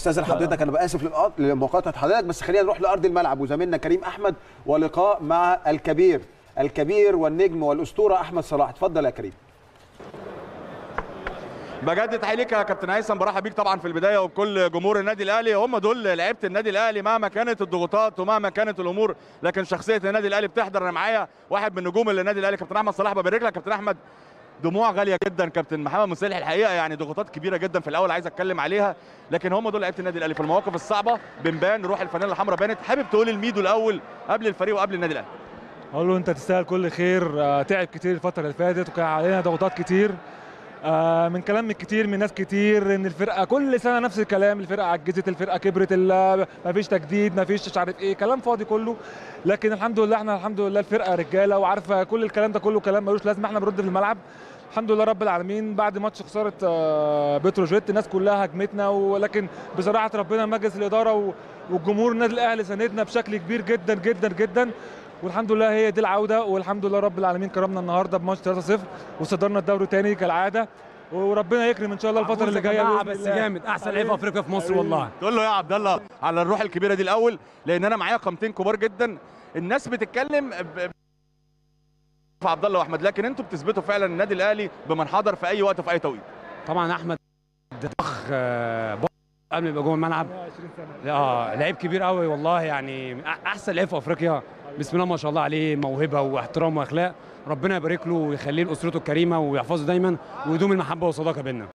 استاذن حضرتك انا باسف للقط- لمقاطعه حضرتك بس خلينا نروح لارض الملعب وزميلنا كريم احمد ولقاء مع الكبير الكبير والنجم والاسطوره احمد صلاح اتفضل يا كريم بجد تحيه ليك يا كابتن هيثم برحب بيك طبعا في البدايه وبكل جمهور النادي الاهلي هم دول لعيبه النادي الاهلي مهما كانت الضغوطات ومهما كانت الامور لكن شخصيه النادي الاهلي بتحضر انا معايا واحد من نجوم النادي الاهلي كابتن احمد صلاح ببارك لك كابتن احمد دموع غاليه جدا كابتن محمد مصلح الحقيقه يعني ضغوطات كبيره جدا في الاول عايز اتكلم عليها لكن هم دول لعيبه النادي الاهلي في المواقف الصعبه بنبان روح الفانيلا الحمراء بانت حابب تقول الميدو الاول قبل الفريق وقبل النادي الاهلي اقول له انت تستاهل كل خير آه، تعب كتير الفتره اللي فاتت وكان علينا ضغوطات كتير آه، من كلام كتير من ناس كتير ان الفرقه كل سنه نفس الكلام الفرقه عجزت الفرقه كبرت ال- مفيش تجديد مفيش مش عارف ايه كلام فاضي كله لكن الحمد لله احنا الحمد لله الفرقه رجاله وعارفه كل الكلام ده كله كلام ملوش لازمه احنا بنرد في الملعب الحمد لله رب العالمين بعد ماتش خساره آه، بتروجيت الناس كلها هجمتنا ولكن بصراحه ربنا مجلس الاداره و- والجمهور النادي الاهلي ساندنا بشكل كبير جدا جدا جدا والحمد لله هي دي العوده والحمد لله رب العالمين كرمنا النهارده بماتش 3-0 وصدرنا الدوري تاني كالعاده وربنا يكرم ان شاء الله الفتره اللي جايه جماعة بإذن بس الله. جامد احسن لعيب في افريقيا في مصر والله تقول له يا عبد الله على الروح الكبيره دي الاول لان انا معايا قامتين كبار جدا الناس بتتكلم ب- في عبد الله واحمد لكن انتوا بتثبتوا فعلا النادي الاهلي بمن حضر في اي وقت في اي توقيت طبعا احمد ضخ آه، بق- قبل ما يبقى جوه الملعب اه لعيب كبير قوي والله يعني أح- احسن لعيب في افريقيا بسم الله ما شاء الله عليه موهبه واحترام واخلاق ربنا يبارك له ويخليه لاسرته الكريمه ويحفظه دايما ويدوم المحبه والصداقه بيننا